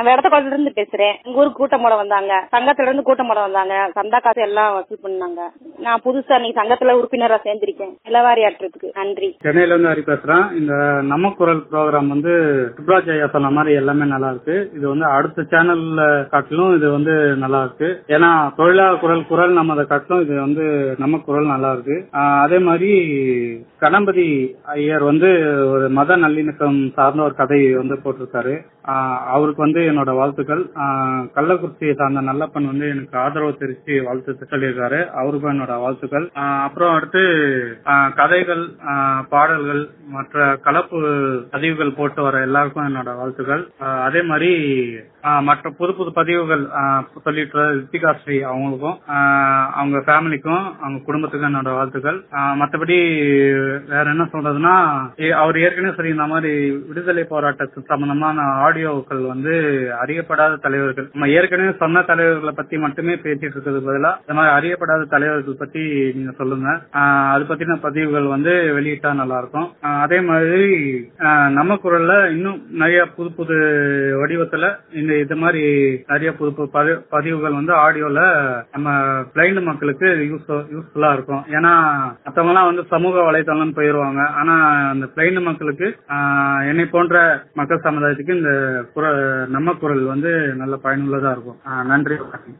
வேடத்தக்குளத்துல இருந்து பேசுறேன் எங்க ஊருக்கு கூட்டம் போட வந்தாங்க சங்கத்துல இருந்து கூட்டம் போட வந்தாங்க சந்தா காசு எல்லாம் வசூல் பண்ணாங்க நான் புதுசா நீ சங்கத்துல உறுப்பினரா சேர்ந்திருக்கேன் இளவாரி ஆட்டுறதுக்கு நன்றி சென்னையில இருந்து ஹரி பேசுறேன் இந்த நம்ம குரல் ப்ரோக்ராம் வந்து சுப்ராஜ் ஐயா சொன்ன மாதிரி எல்லாமே நல்லா இருக்கு இது வந்து அடுத்த சேனல்ல காட்டிலும் இது வந்து நல்லா இருக்கு ஏன்னா தொழிலாளர் குரல் குரல் நம்ம அதை காட்டிலும் இது வந்து நம்ம குரல் நல்லா இருக்கு ஆஹ் அதே மாதிரி கணபதி ஐயர் வந்து ஒரு மத நல்லிணக்கம் சார்ந்த ஒரு கதை வந்து போட்டிருக்காரு ஆஹ் அவருக்கு வந்து என்னோட வாழ்த்துக்கள் ஆஹ் கள்ளக்குறிச்சியை சார்ந்த நல்லப்பன் வந்து எனக்கு ஆதரவு தெரிவித்து வாழ்த்து சொல்லியிருக்காரு அவருக்கும் என்னோட வாழ்த்துக்கள் ஆஹ் அப்புறம் அடுத்து ஆஹ் கதைகள் ஆஹ் பாடல்கள் மற்ற கலப்பு பதிவுகள் போட்டு வர எல்லாருக்கும் என்னோட வாழ்த்துக்கள் ஆஹ் அதே மாதிரி ஆஹ் மற்ற புது புது பதிவுகள் ஆஹ் சொல்லிட்டு ரித்திகா ஸ்ரீ அவங்களுக்கும் ஆஹ் அவங்க ஃபேமிலிக்கும் அவங்க குடும்பத்துக்கும் என்னோட வாழ்த்துக்கள் ஆஹ் மத்தபடி வேற என்ன சொல்றதுன்னா ஏ- அவர் ஏற்கனவே சொல்லியிருந்த மாதிரி விடுதலை போராட்டத்துக்கு சம்பந்தமான ஆடியோக்கள் வந்து அறியப்படாத தலைவர்கள் நம்ம ஏற்கனவே சொன்ன தலைவர்களை பத்தி மட்டுமே பேசிட்டு இருக்கிறது பதிலா இந்த மாதிரி அறியப்படாத தலைவர்கள் பத்தி நீங்க சொல்லுங்க ஆஹ் அது பத்தின பதிவுகள் வந்து வெளியிட்டா நல்லா இருக்கும் ஆஹ் அதே மாதிரி ஆஹ் நம்ம குரல்ல இன்னும் நிறைய புது புது வடிவத்துல இந்த இது மாதிரி நிறைய புது புது பதி- பதிவுகள் வந்து ஆடியோல நம்ம பிளைண்ட் மக்களுக்கு யூஸ் யூஸ்ஃபுல்லா இருக்கும் ஏன்னா மத்தவங்க எல்லாம் வந்து சமூக வலைதளம்னு போயிருவாங்க ஆனா அந்த பிளைண்ட் மக்களுக்கு ஆஹ் என்னை போன்ற மக்கள் சமுதாயத்துக்கு இந்த குரல் நம்ம குரல் வந்து நல்ல பயனுள்ளதா இருக்கும் ஆஹ் நன்றி வணக்கம்